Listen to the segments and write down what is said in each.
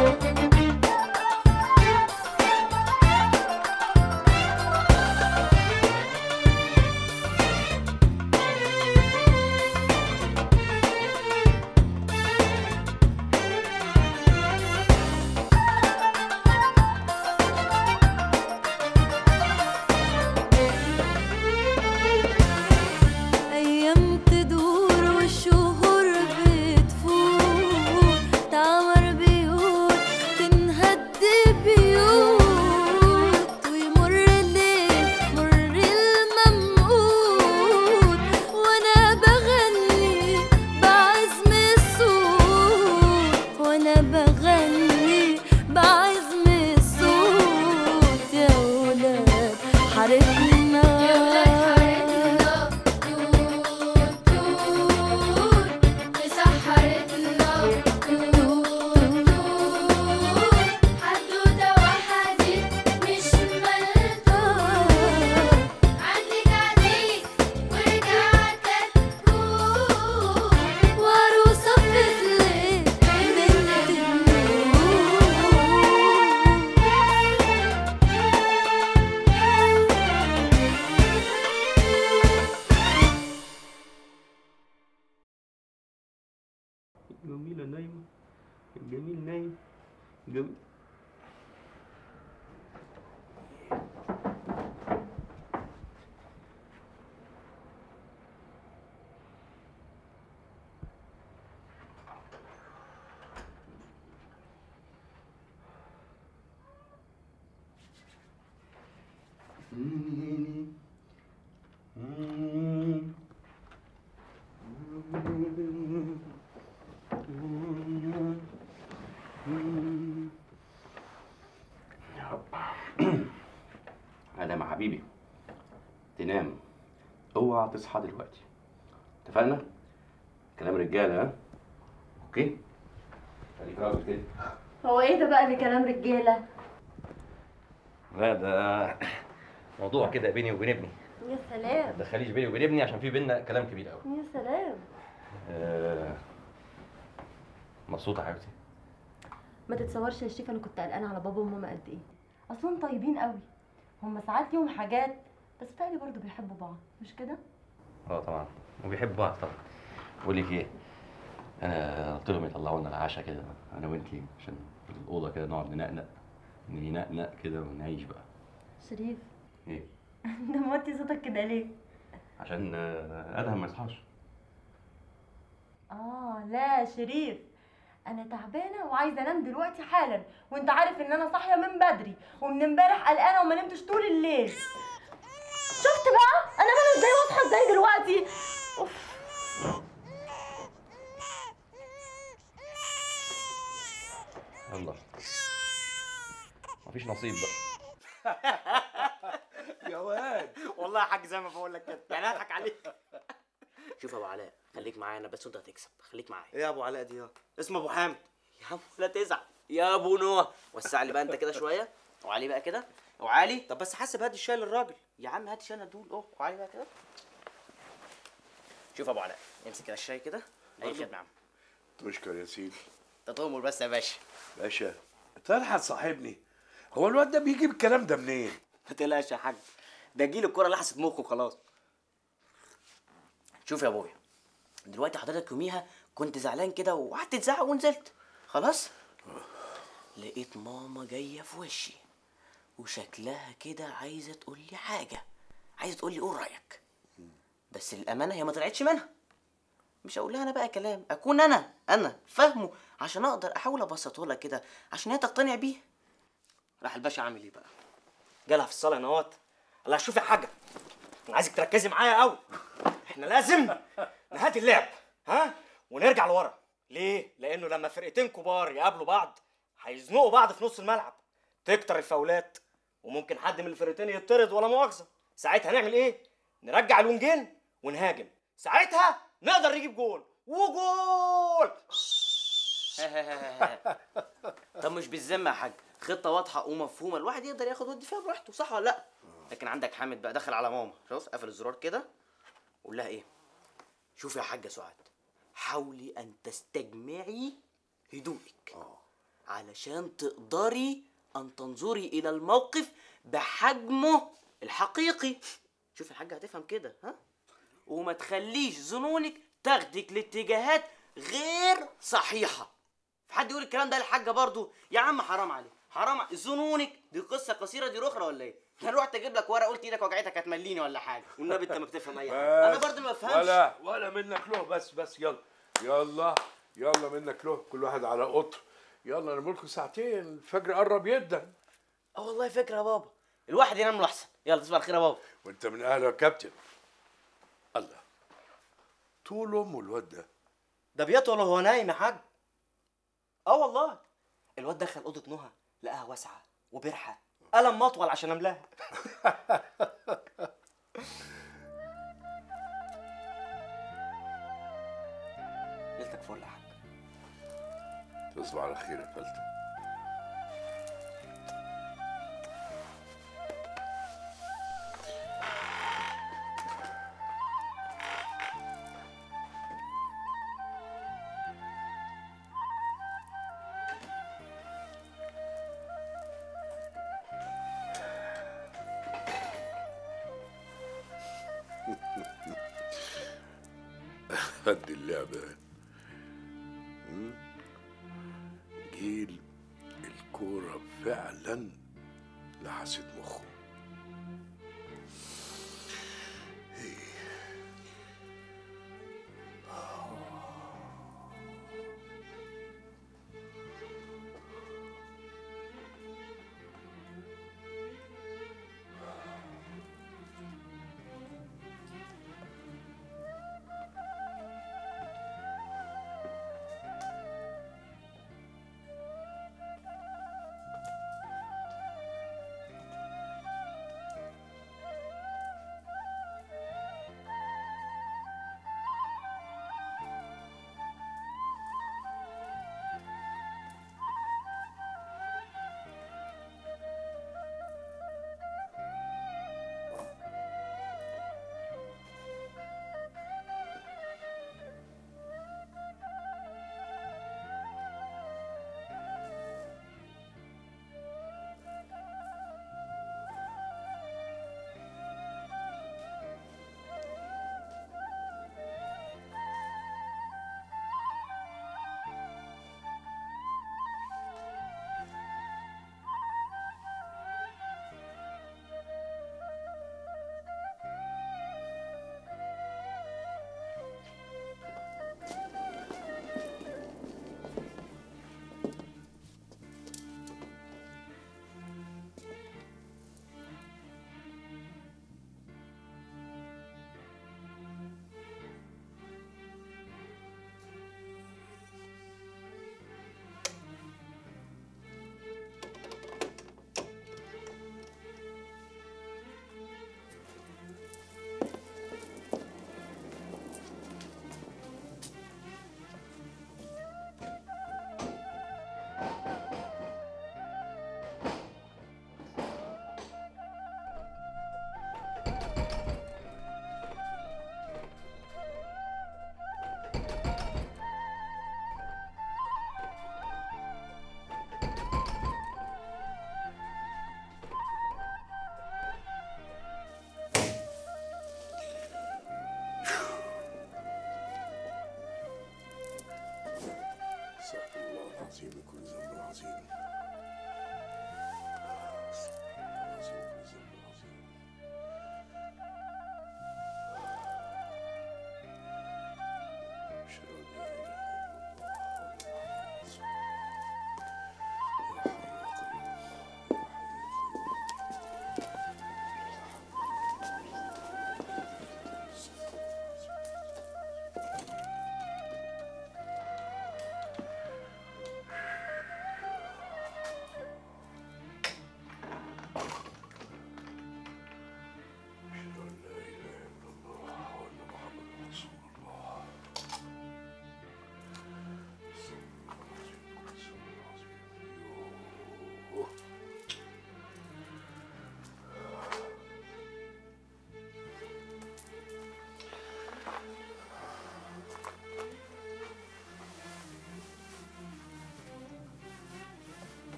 أيام تدور والشهور بتفوت تعمر بيوت تنهد بيوت ويمر الليل مر الممقوت وأنا بغني بعزم الصوت وأنا بغني بعزم الصوت يا ولاد حارتنا وعروسة بتلي بنت النور جميلة نايمة الجميل نايم جميل أنا مع حبيبي تنام اوعى تصحى دلوقتي اتفقنا؟ كلام رجالة ها؟ اوكي؟ خليك راجل كده هو ايه ده بقى اللي كلام رجاله لا ده موضوع كده بيني وبين ابني يا سلام ما تدخليش بيني وبين ابني عشان في بينا كلام كبير قوي يا سلام آه... مبسوطة يا حبيبتي ما تتصورش يا شريف انا كنت قلقانه على بابا وماما قد ايه اصلا طيبين قوي هم ساعات ليهم حاجات بس بتهيألي برضه بيحبوا بعض مش كده اه طبعا وبيحبوا بعض طبعا بقول لك ايه انا قلت لهم يطلعوا لنا العشاء كده انا وانتي عشان في الاوضه كده نقعد ننقنق ننقنق كده ونعيش بقى شريف ايه ده موطي صوتك كده ليه عشان آه، ادهم ما يصحاش اه لا شريف انا تعبانه وعايزه انام دلوقتي حالا وانت عارف ان انا صاحيه من بدري ومن امبارح قلقانه وما نمتش طول الليل شفت بقى انا بقى ازاي واصحى ازاي دلوقتي اوف يلا مفيش نصيب بقى يا واد والله يا حاج زي ما بقول لك كده يعني اضحك عليك شوف يا ابو علاء خليك معايا انا بس وانت هتكسب خليك معايا ايه يا ابو علاء دي يا اسمه ابو حامد يا عم لا تزعل يا ابو نوح وسع لي بقى انت كده شويه وعلي بقى كده وعلي طب بس حاسب هادي الشاي للراجل يا عم هات شاي انا ادول اهو وعلي بقى كده شوف يا ابو علاء امسك كده الشاي كده اي خدمه يا عم تشكر يا سيدي تطمر بس يا باشا باشا طلحت صاحبني هو الواد ده بيجيب الكلام ده منين؟ ما تقلقش يا حاج ده جيل الكوره لحست مخه خلاص شوف يا ابويا دلوقتي حضرتك يوميها كنت زعلان كده وقعدت تزعق ونزلت خلاص لقيت ماما جايه في وشي وشكلها كده عايزه تقول لي حاجه عايزه تقول لي قول رايك بس للامانه هي ما طلعتش منها مش هقول لها انا بقى كلام اكون انا انا فاهمه عشان اقدر احاول ابسطه لها كده عشان هي تقتنع بيه راح الباشا عامل ايه بقى جالها في الصاله نوات الله شوف يا حاجه انا عايزك تركزي معايا قوي احنا لازم نهدي اللعب ها ونرجع لورا ليه لانه لما فرقتين كبار يقابلوا بعض هيزنقوا بعض في نص الملعب تكتر الفاولات وممكن حد من الفرقتين يطرد ولا مؤاخذه ساعتها نعمل ايه نرجع الونجين ونهاجم ساعتها نقدر نجيب جول وجول طب مش بالذمه يا حاج خطه واضحه ومفهومه الواحد يقدر ياخد ودي فيها براحته صح ولا لا لكن عندك حامد بقى دخل على ماما شوف قفل الزرار كده قول لها ايه شوفي يا حاجه سعاد حاولي ان تستجمعي هدوءك علشان تقدري ان تنظري الى الموقف بحجمه الحقيقي شوف الحاجة هتفهم كده ها وما تخليش ظنونك تاخدك لاتجاهات غير صحيحة في حد يقول الكلام ده للحاجة برضو يا عم حرام عليك حرام ع- ظنونك دي قصة قصيرة دي رخرة ولا ايه؟ انا رحت اجيب لك ورقة قلت ايدك وجعتك هتمليني ولا حاجة والنبي انت ما بتفهم اي حاجة انا بس برضو ما بفهمش ولا ولا منك له بس بس يلا يلا يلا منك له كل واحد على قطر يلا انا ملكم ساعتين الفجر قرب جدا اه والله فكرة يا بابا الواحد ينام له احسن يلا تصبح على خير يا بابا وانت من اهله يا كابتن الله طول امه الواد ده ده بيطول وهو نايم يا حاج اه والله الواد دخل اوضه نهى لقاها واسعه وبرحه قلم مطول عشان املاها ليلتك فل يا حاج تصبح على خير يا فلتة قد اللعبة مم. جيل الكورة فعلا لحست مخه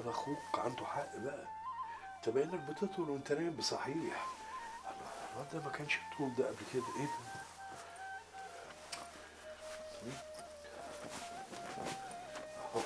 يبقى اخوك عنده حق بقى انت باين لك بتطول وانت نايم بصحيح الله، الواد ده ما كانش بطول ده قبل كده ايه ده أهو.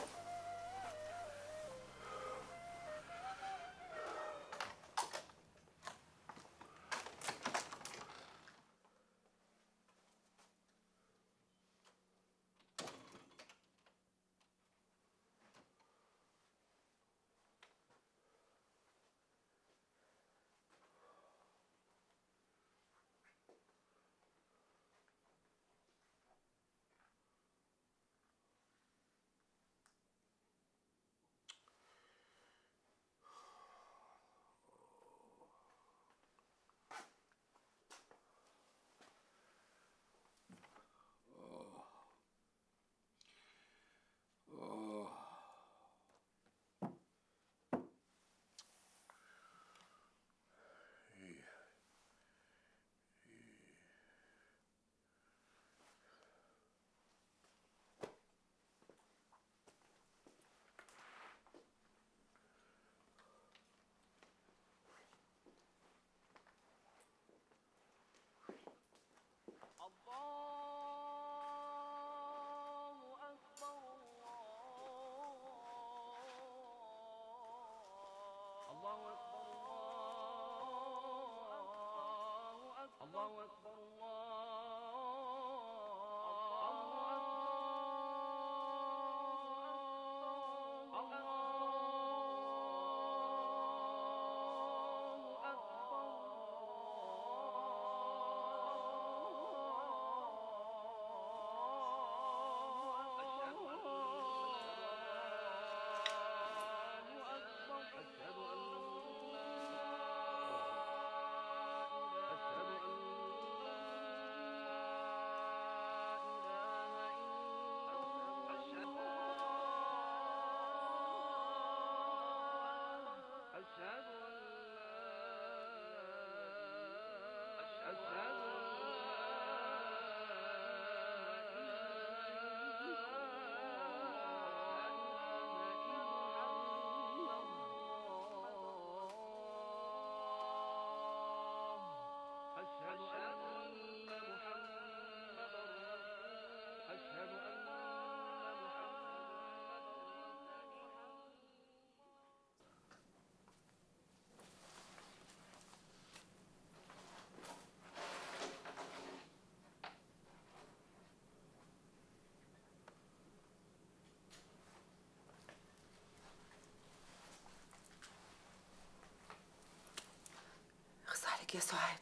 اخص عليك يا سعاد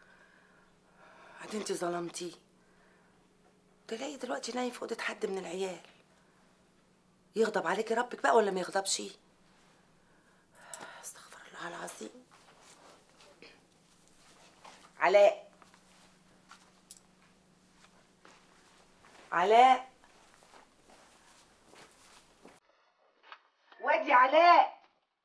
عاد انت ظلمتيه تلاقي دلوقتي نايم في اوضه حد من العيال يغضب عليكي ربك بقى ولا ما يغضبش استغفر الله العظيم علاء علاء وادي علاء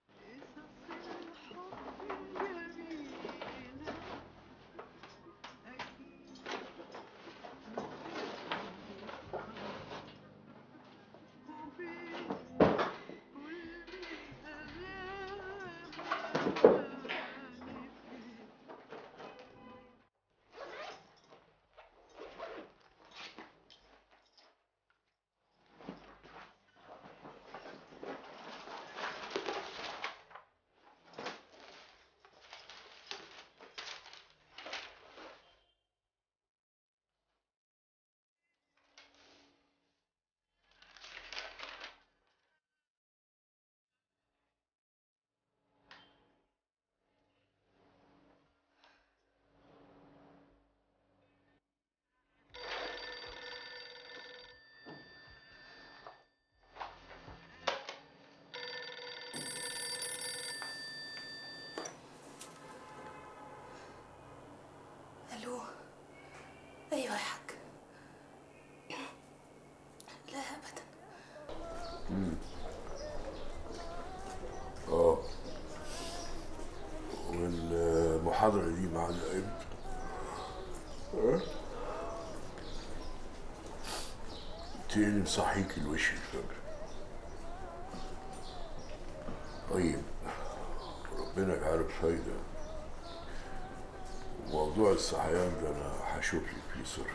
الو ايوه يا حاج لا ابدا اه والمحاضرة دي معانا امتى؟ ها؟ تاني مصحيك الوش الفجر طيب ربنا يجعله فايدة موضوع الصحيان ده أنا هشوف لك فيه سر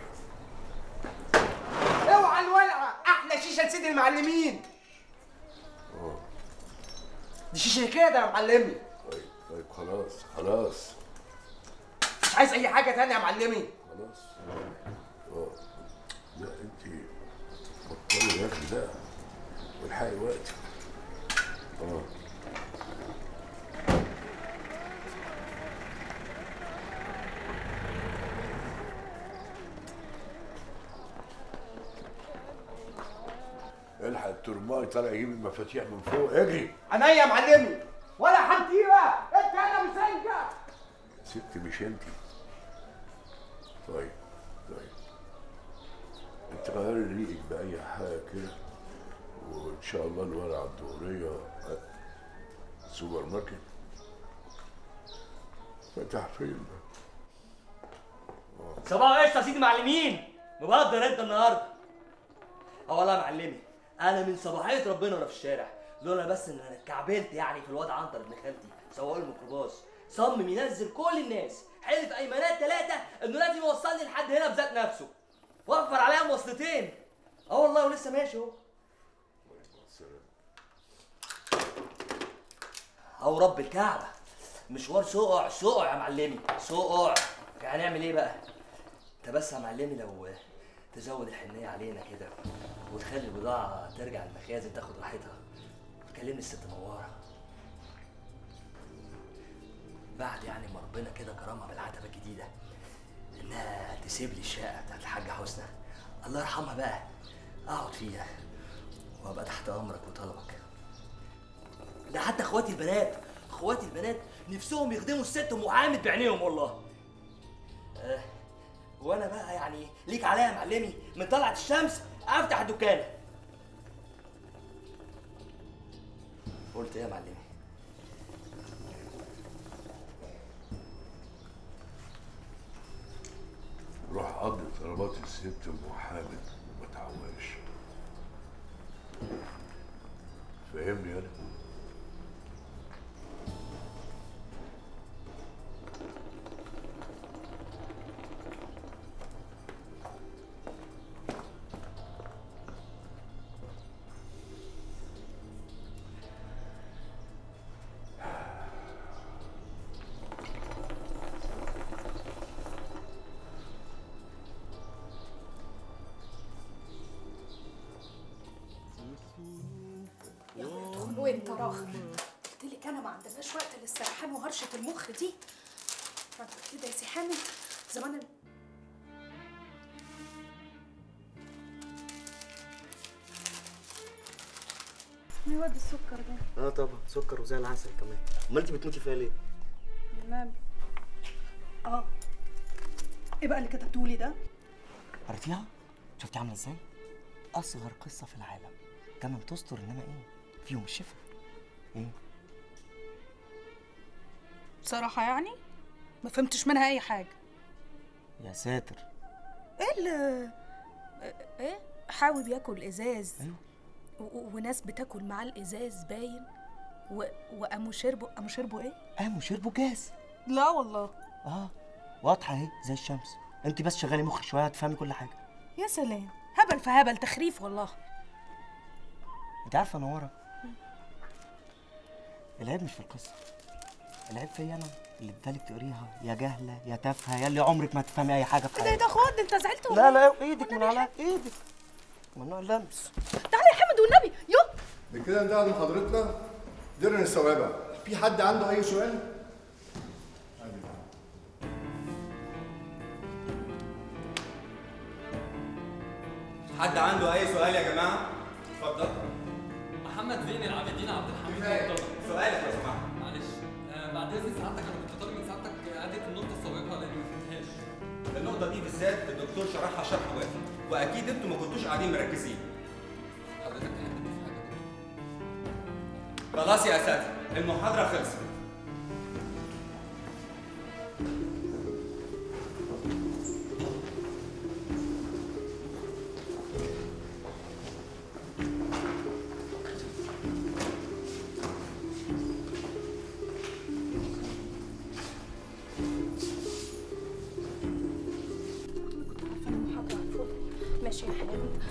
اوعى الولعه احلى شيشه لسيد المعلمين دي شيشه كده يا معلمي طيب طيب خلاص خلاص مش عايز اي حاجه تانية يا معلمي خلاص اه لا انت بطلي يا اخي ده والحقي وقتك اه الحق الترماي طالع يجيب المفاتيح من فوق اجري عينيا يا معلمي ولا حنتيبه انت انا مسنجه ست مش انت طيب طيب انت غير ريقك بأي حاجة كده وإن شاء الله الورقة الدورية أه، سوبر ماركت فتح فين ده؟ صباح قشطه يا سيدي معلمين مبدر انت النهارده اه والله يا معلمي انا من صباحيه ربنا وانا في الشارع لولا بس ان انا اتكعبلت يعني في الواد عنتر ابن خالتي سواق الميكروباص صمم ينزل كل الناس حلف ايمانات ثلاثه انه لازم يوصلني لحد هنا بذات نفسه وفر عليا مواصلتين اه والله ولسه ماشي اهو او رب الكعبه مشوار سقع سقع يا معلمي سقع هنعمل ايه بقى انت بس يا معلمي لو تزود الحنيه علينا كده وتخلي البضاعه ترجع المخازن تاخد راحتها وتكلمني الست نواره بعد يعني ما ربنا كده كرمها بالعتبه الجديده انها تسيب لي الشقه بتاعت الحاجه حسنى الله يرحمها بقى اقعد فيها وابقى تحت امرك وطلبك ده حتى اخواتي البنات اخواتي البنات نفسهم يخدموا الست ام حامد بعينيهم والله آه، وانا بقى يعني ليك عليا يا معلمي من طلعت الشمس افتح الدكان قلت ايه يا معلمي روح قضي طلبات الست ام حامد وما تعواش فاهمني انا؟ ادخل وانت راخر قلت لك انا ما عندناش وقت للسرحان وهرشه المخ دي طب كده يا سي حامد زمان ال- ما يودي السكر ده اه طبعا سكر وزي العسل كمان امال انت بتموتي فيها ليه؟ نعم اه ايه بقى اللي كتبتوا لي ده عرفتيها؟ شفتي عامله ازاي؟ اصغر قصه في العالم تمام تستر انما ايه؟ فيهم الشفا ايه؟ بصراحه يعني ما فهمتش منها اي حاجه يا ساتر ايه اللي ايه حاوي بياكل ازاز ايوه و- وناس بتاكل معاه الازاز باين و... وقاموا شربوا قاموا شربوا ايه قاموا شربوا جاز لا والله اه واضحه اهي زي الشمس انت بس شغلي مخك شويه هتفهمي كل حاجه يا سلام هبل في هبل تخريف والله انت عارفه يا نوره العيب مش في القصه العيب فيا انا اللي ادالك تقريها يا جهله يا تافهه يا اللي عمرك ما تفهمي اي حاجه في ده حياتك ده خد انت زعلت ولا لا إيه؟ لا ايدك من على ايدك ممنوع اللمس تعالى يا حمد والنبي يلا بكده انتهى محاضرتنا قدرنا نستوعبها في حد عنده اي سؤال حد عنده اي سؤال يا جماعه اتفضل محمد زين العابدين عبد الحميد كفاية. مرتضى سؤالك لو سمحت معلش آه بعد اذن سعادتك انا كنت طالب من سعادتك اعاده النقطه السابقه لاني ما فهمتهاش النقطه دي بالذات الدكتور شرحها شرح وافي واكيد انتوا ما كنتوش قاعدين مركزين حضرتك تحب تضيف حاجه خلاص يا اساتذه المحاضره خلصت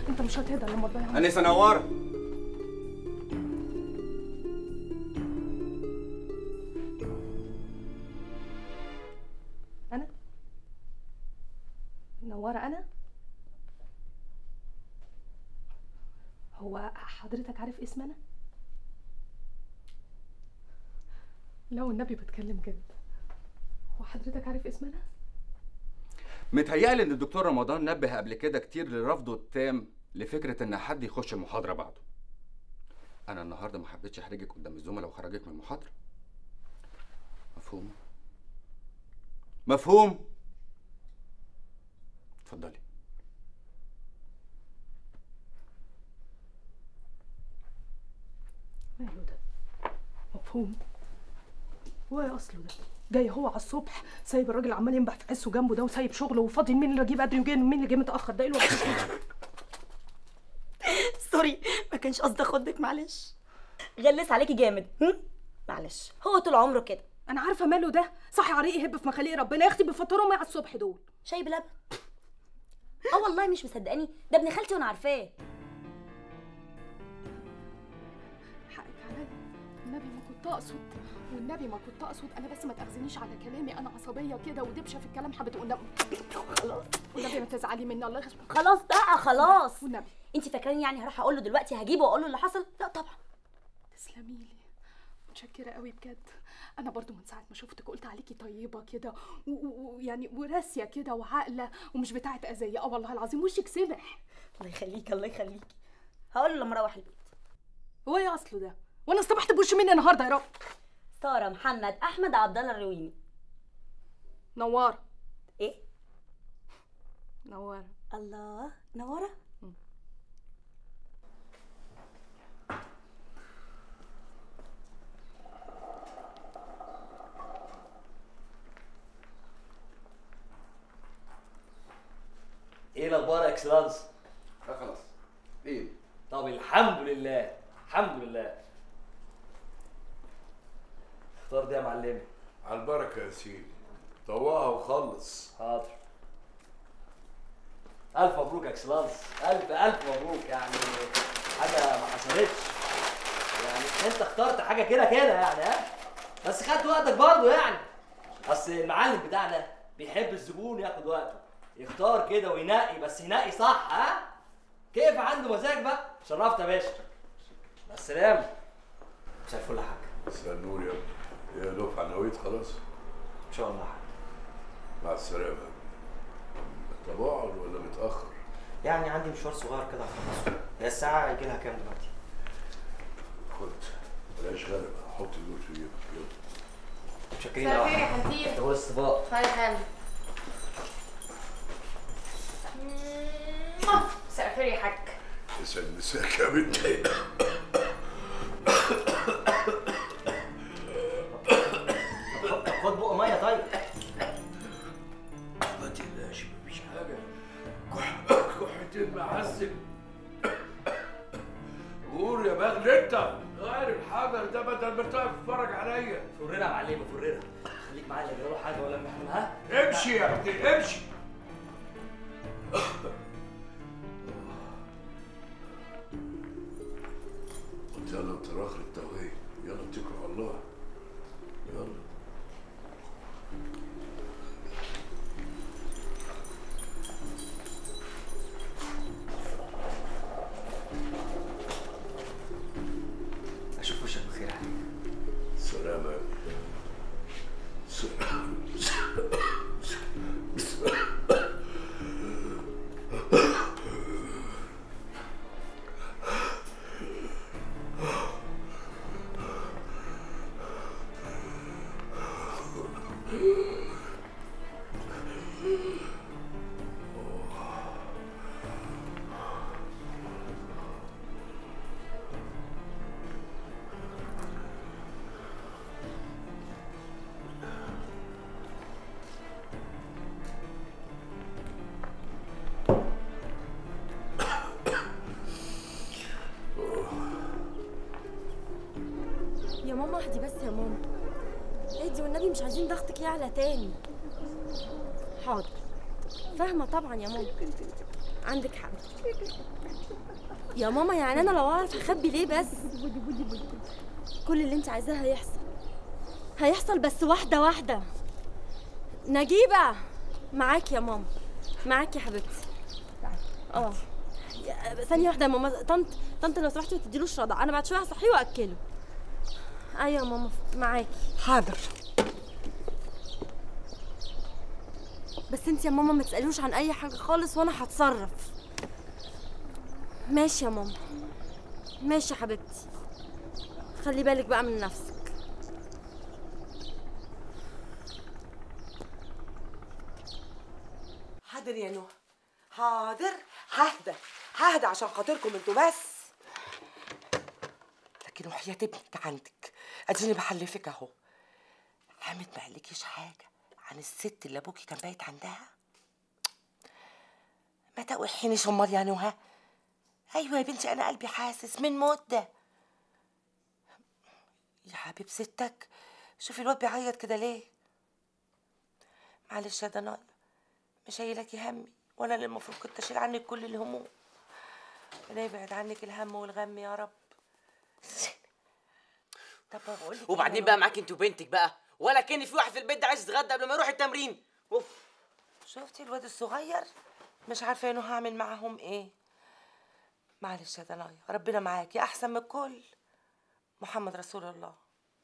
انت مش هتهدى لما تضيع انسه نواره انا نوارة انا هو حضرتك عارف اسم انا لا والنبي بتكلم جد هو حضرتك عارف اسم انا متهيألي ان الدكتور رمضان نبه قبل كده كتير لرفضه التام لفكره ان حد يخش المحاضره بعده انا النهارده ما حبيتش احرجك قدام الزملاء وخرجك من المحاضره مفهوم مفهوم اتفضلي ماله ده مفهوم هو ايه اصله ده جاي هو على الصبح سايب الراجل عمال ينبح في عزه جنبه ده وسايب شغله وفاضي مين اللي جه بدري ومين اللي جه متاخر ده ايه الوقت سوري ما كانش قصدي اخدك معلش غلس عليكي جامد هم؟ معلش هو طول عمره كده انا عارفه ماله ده صحي عريق يهب في مخاليق ربنا يا اختي بيفطروا معي على الصبح دول شاي بلبن اه والله مش مصدقاني ده ابن خالتي وانا عارفاه حقك عليا النبي ما كنت اقصد والنبي ما كنت اقصد انا بس ما تاخذنيش على كلامي انا عصبيه كده ودبشه في الكلام حبيت والنبي خلاص والنبي ما تزعلي مني الله يخليك خلاص بقى خلاص والنبي انت فاكراني يعني هروح اقول له دلوقتي هجيبه واقول له اللي حصل لا طبعا تسلمي لي متشكره قوي بجد انا برضو من ساعه ما شفتك قلت عليكي طيبه كده و- و- ويعني وراسيه كده وعاقله ومش بتاعه اذيه اه والله العظيم وشك سمح الله يخليكي الله يخليكي هقول له لما اروح البيت هو ايه اصله ده وانا اصطبحت بوش مني النهارده يا رب ساره محمد احمد عبد الله الرويني نواره ايه نواره الله نواره ايه الاخبار يا اكسلانس لا خلاص ايه طب الحمد لله الحمد لله اختار دي يا معلمي على البركه يا سيدي طوقها وخلص حاضر الف مبروك يا اكسلانس الف الف مبروك يعني حاجه ما حصلتش يعني انت اخترت حاجه كده كده يعني ها بس خدت وقتك برضه يعني اصل المعلم بتاعنا بيحب الزبون ياخد وقته يختار كده وينقي بس ينقي صح ها كيف عنده مزاج بقى شرفت يا باشا مع السلامه مساء الفل يا حاج مساء النور يا ابني يا دفعه نويت خلاص ان شاء الله يا حاج مع السلامه طب اقعد ولا متاخر يعني عندي مشوار صغير كده هخلصه هي الساعة يجي لها كام دلوقتي؟ خد بلاش غلبه حط النور في جيبك يلا متشكرين مساء أوي. الخير يا حنتير. هو السباق خير حال مساء الخير يا حاج يسعد مساك يا بنتي طب خد بق مية طيب ما تقلقش مفيش حاجه كح كحتين معسل قول يا بغل انت غير الحجر ده بدل ما تقف تتفرج عليا فرنا يا معلمه فرنا خليك معايا لا يجرى له حاجه ولا محرم ها امشي يا ابني امشي قلت يلا انت راخر التوهيه يلا اتكلوا على الله يلا اشوف وشك بخير عليك سلام يا ابني سلام يا ماما اهدي بس يا ماما اهدي والنبي مش عايزين ضغطك يعلى تاني حاضر فاهمه طبعا يا ماما عندك حق يا ماما يعني انا لو اعرف اخبي ليه بس كل اللي انت عايزاه هيحصل هيحصل بس واحده واحده نجيبه معاك يا ماما معاك يا حبيبتي اه يا- ثانيه واحده يا ماما طنط طنط لو سمحتي ما تديلوش رضع انا بعد شويه هصحيه واكله ايوه يا ماما معاكي حاضر بس انت يا ماما ما تسالوش عن اي حاجه خالص وانا هتصرف ماشي يا ماما ماشي يا حبيبتي خلي بالك بقى من نفسك حاضر يا نوح حاضر ههدى ههدى عشان خاطركم انتوا بس لكن وحياة ابنك عندك اديني بحلفك اهو حامد ما قالكيش حاجه عن الست اللي ابوكي كان بايت عندها ما توحينيش امال يا نهى ايوه يا بنتي انا قلبي حاسس من مده يا حبيب ستك شوفي الواد بيعيط كده ليه معلش يا ضنايا مش شايلك همي وانا اللي المفروض كنت اشيل عنك كل الهموم ربنا يبعد عنك الهم والغم يا رب طب بقول لك وبعدين بقى معاك انت وبنتك بقى ولا كان في واحد في البيت ده عايز يتغدى قبل ما يروح التمرين اوف شفتي الواد الصغير مش عارفه انه هعمل معاهم ايه معلش يا ضنايا ربنا معاكي احسن من الكل محمد رسول الله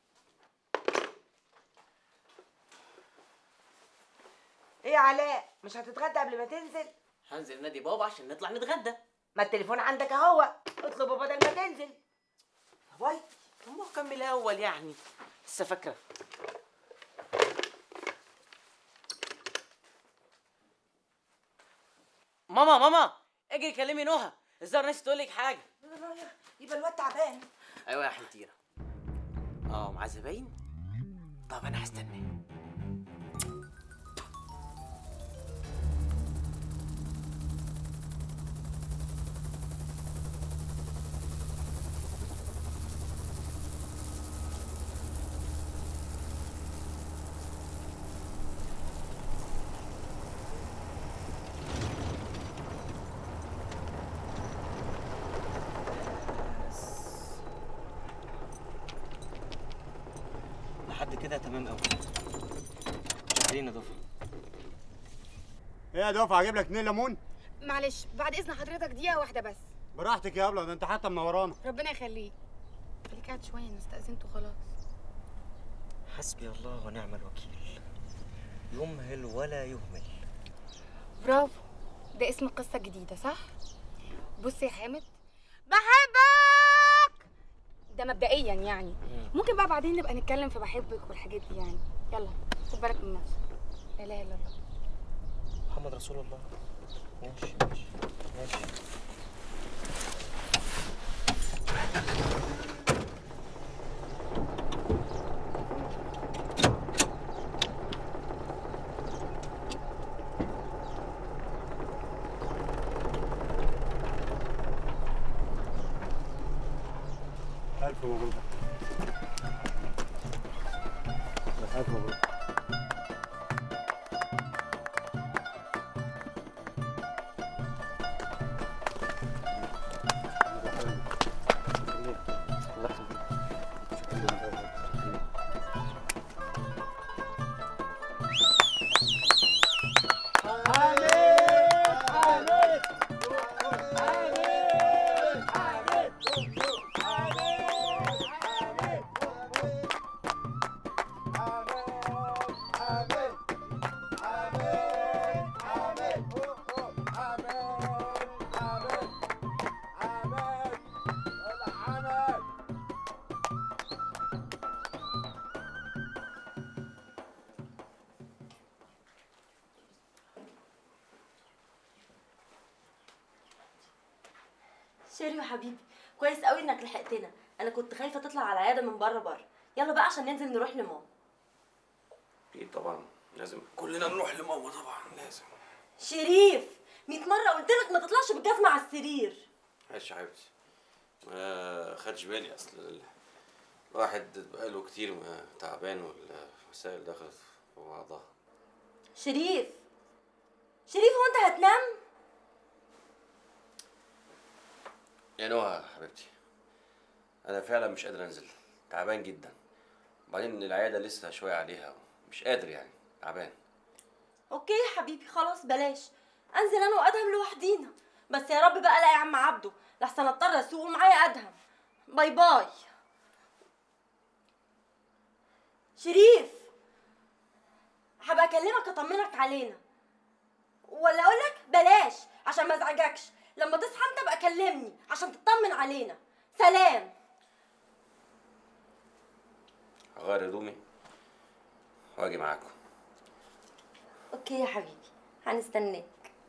ايه يا علاء مش هتتغدى قبل ما تنزل هنزل نادي بابا عشان نطلع نتغدى ما التليفون عندك اهو اطلبه بدل ما تنزل واي ما كمل الاول يعني لسه فاكره ماما ماما اجري كلمي نهى الظاهر ناس تقول لك حاجه يبقى الواد تعبان ايوه يا حنتيره اه مع زباين طب انا هستناه لحد كده تمام قوي شغالين يا دفعه ايه يا دفعه اجيب لك اتنين ليمون معلش بعد اذن حضرتك دقيقه واحده بس براحتك يا ابله ده انت حتى منورانا ربنا يخليك خليك قاعد شويه انا استاذنت وخلاص حسبي الله ونعم الوكيل يمهل ولا يهمل برافو ده اسم قصه جديده صح بص يا حامد بحبك ده مبدئيا يعني ممكن بقى بعدين نبقى نتكلم في بحبك والحاجات دي يعني يلا خد بالك من نفسك لا اله الا الله محمد رسول الله ماشي ماشي ماشي الف مبروك الف مبروك شيريو حبيبي كويس قوي انك لحقتنا انا كنت خايفه تطلع على العياده من بره بره يلا بقى عشان ننزل نروح لماما اكيد طبعا لازم كلنا نروح لماما طبعا لازم شريف 100 مره قلت لك ما تطلعش بالجزمه على السرير ماشي يا حبيبتي ما خدش بالي اصل الواحد بقاله كتير ما تعبان والمسائل دخلت في بعضها شريف شريف هو انت هتنام يا نهى حبيبتي انا فعلا مش قادر انزل تعبان جدا وبعدين العياده لسه شويه عليها مش قادر يعني تعبان اوكي يا حبيبي خلاص بلاش انزل انا وادهم لوحدينا بس يا رب بقى لا يا عم عبده لحسن اضطر اسوق ومعايا ادهم باي باي شريف هبقى اكلمك اطمنك علينا ولا اقول لك بلاش عشان ما ازعجكش لما تصحى انت بقى كلمني عشان تطمن علينا سلام هغير هدومي واجي معاكم اوكي يا حبيبي هنستناك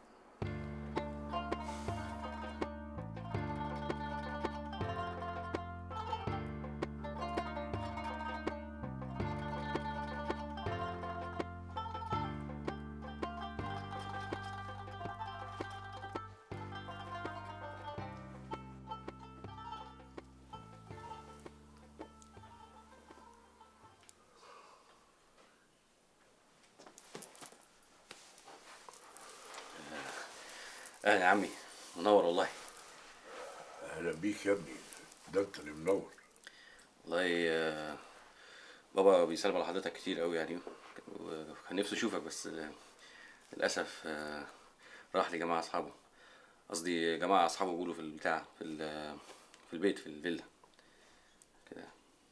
اهلا يا عمي منور والله اهلا بيك يا ابني ده انت اللي منور والله آه، بابا بيسلم على حضرتك كتير قوي يعني وكان نفسه يشوفك بس آه، للاسف آه، راح لجماعه اصحابه قصدي جماعه اصحابه بيقولوا في البتاع في ال- في البيت في الفيلا كده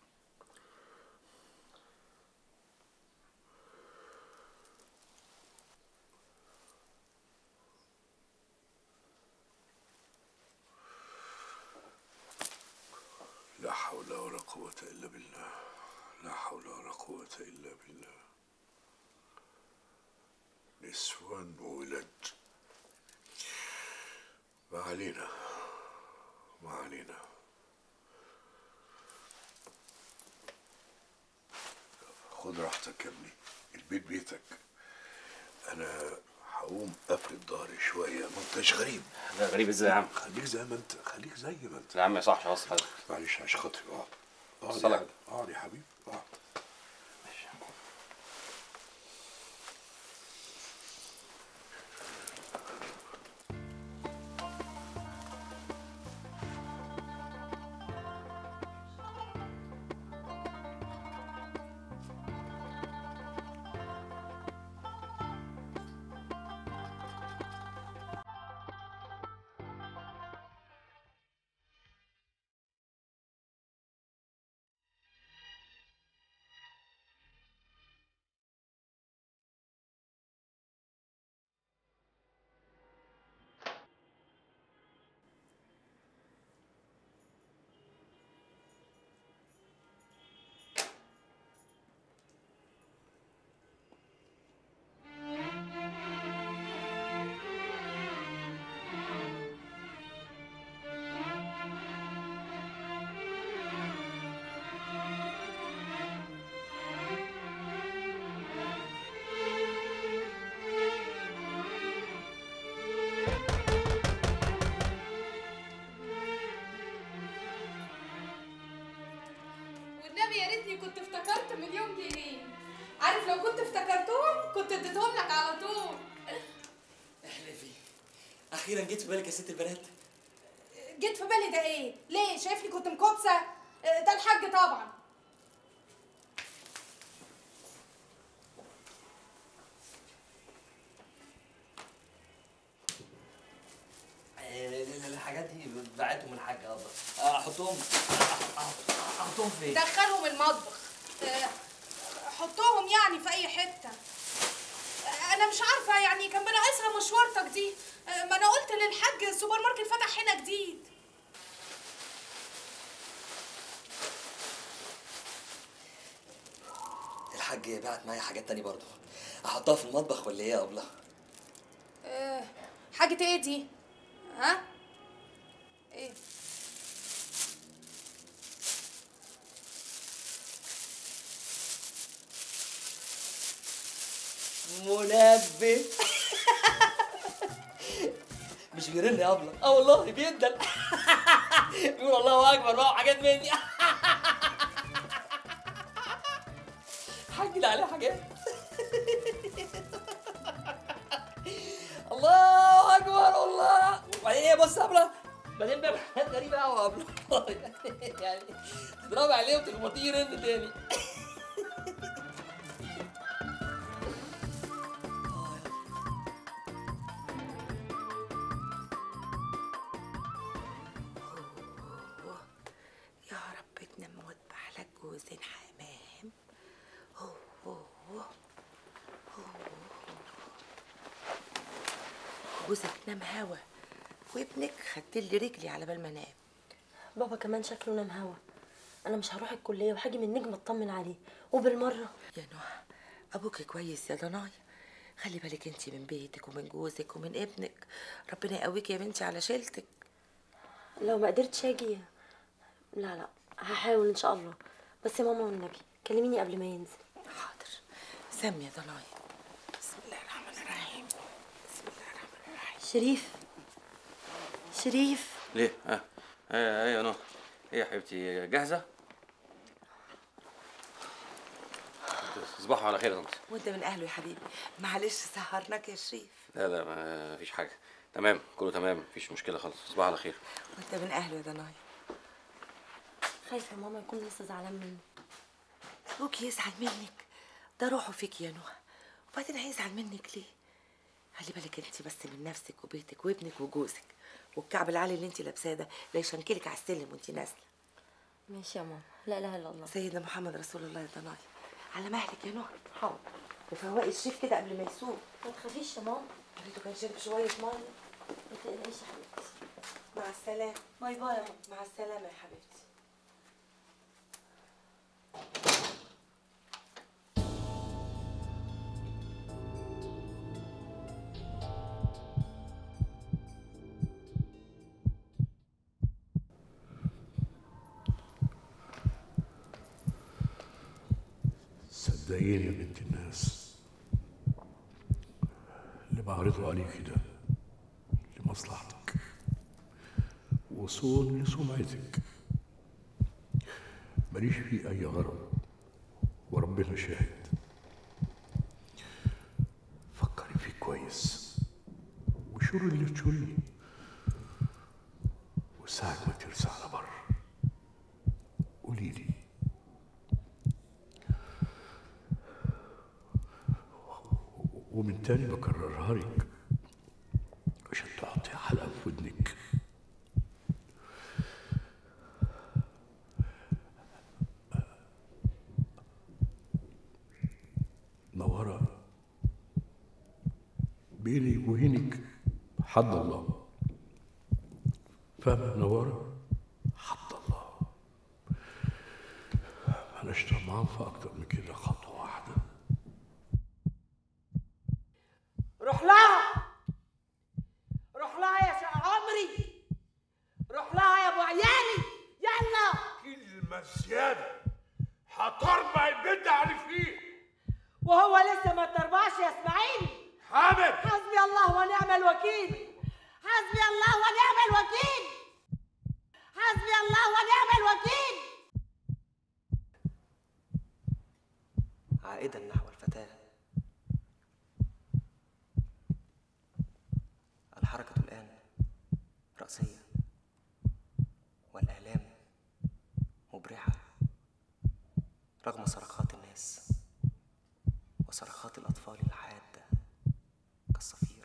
لا حول ولا قوة إلا بالله لا حول ولا قوة إلا بالله نسوان وولد ما علينا ما علينا خد راحتك يا ابني البيت بيتك انا هقوم افرد ظهري شويه ما انتش غريب لا غريب ازاي يا عم خليك زي ما انت خليك زي ما انت يا عم يا صاحبي خلاص حضرتك معلش عشان خاطري اقعد اقعد يا صلك. حبيبي اقعد يا حبيبي اقعد والنبي يا ريتني كنت افتكرت مليون جنيه عارف لو كنت افتكرتهم كنت اديتهم لك على طول احلفي اخيرا جيت في بالك يا ست البنات جيت في بالي ده ايه ليه شايفني كنت مكوبسه آه، ده الحاج طبعا آه، ال- ال- الحاجات دي بعتهم الحاج افضل احطهم احطهم فين دخلهم المطبخ آه، حطهم يعني في اي حته آه، انا مش عارفه يعني كان بناقصها مشوارتك دي آه، ما انا قلت للحاج السوبر ماركت فتح هنا جديد الحاج بعت معايا حاجات تاني برضه احطها في المطبخ ولا ايه يا ابله آه، حاجه ايه دي ها ايه منبه مش بيرن يا ابله اه والله بيندل بيقول الله اكبر بقى وحاجات مني حاج اللي عليه حاجات الله اكبر الله وبعدين ايه بص يا ابله بعدين بقى حاجات غريبه قوي يا ابله يعني تضربي عليه وتخبطيه يرن تاني يا رب تنام وتبح لك جوزين حمام هو هو هو جوزك نام هوا وابنك خدتلي رجلي على بال ما انام بابا كمان شكله نام هوا انا مش هروح الكليه وهاجي من النجم اطمن عليه وبالمره يا نوح ابوك كويس يا ضنايا خلي بالك انت من بيتك ومن جوزك ومن ابنك ربنا يقويك يا بنتي على شيلتك لو ما قدرتش اجي لا لا هحاول ان شاء الله بس يا ماما والنبي كلميني قبل ما ينزل حاضر سمي يا ضنايا بسم الله الرحمن الرحيم بسم الله الرحمن الرحيم شريف شريف ليه؟ ها؟ ايه ايه يا نور ايه يا حبيبتي جاهزة؟ تصبحوا على خير يا طنط وانت من اهله يا حبيبي معلش سهرناك يا شريف لا لا ما فيش حاجة تمام كله تمام مفيش مشكلة خالص تصبحوا على خير وانت من اهله يا ضنايا خايفه يا ماما يكون لسه زعلان مني ابوك يزعل منك ده روحه فيك يا نوح وبعدين هيزعل منك ليه خلي بالك انت بس من نفسك وبيتك وابنك وجوزك والكعب العالي اللي انت لابساه ده لا يشنكلك على السلم وانت نازله ماشي يا ماما لا اله الا الله سيدنا محمد رسول الله يا ضنايا على مهلك يا نوح حاضر وفواقي الشريف كده قبل ما يسوق ما تخافيش يا ماما ريته كان شرب شويه ميه ما تقلقيش يا حبيبتي مع السلامه باي باي يا ماما مع السلامه يا حبيبتي صدقيني يا بنت الناس اللي بعرضه عليكي ده لمصلحتك وصون لسمعتك ماليش فيه أي غرض وربنا شاهد فكري فيه كويس وشور اللي تشوريه وساعة ما ترسى على بر قولي لي ومن تاني بكررها لك عشان تحطي حلقة في ودنك نورة بيني وبينك حد الله فاهمة نورة حد الله ماناش طمعان في أكتر من كده خطوة واحدة روح لها روح لها يا شقى عمري روح لها يا ابو عيالي يلا كلمة زيادة هتربع البنت على فيه وهو لسه ما تربعش يا اسماعيل حامد حسبي الله ونعم الوكيل حسبي الله ونعم الوكيل حسبي الله ونعم الوكيل عائدا نحو الفتاة الحركة الآن رأسية والآلام مبرحة رغم صرخات الناس وصرخات الأطفال الحادة كالصفير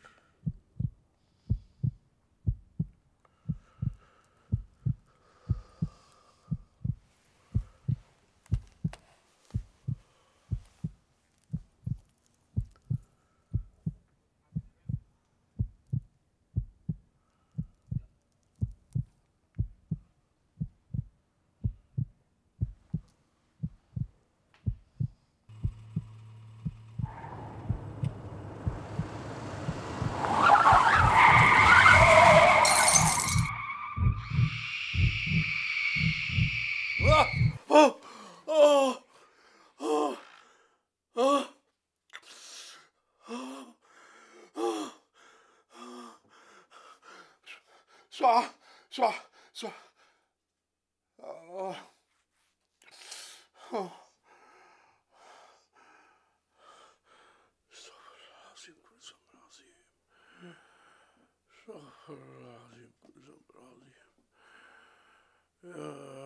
صح صح صح آه. آه. استغفر الله العظيم كل ذنب عظيم استغفر الله العظيم كل ذنب عظيم يا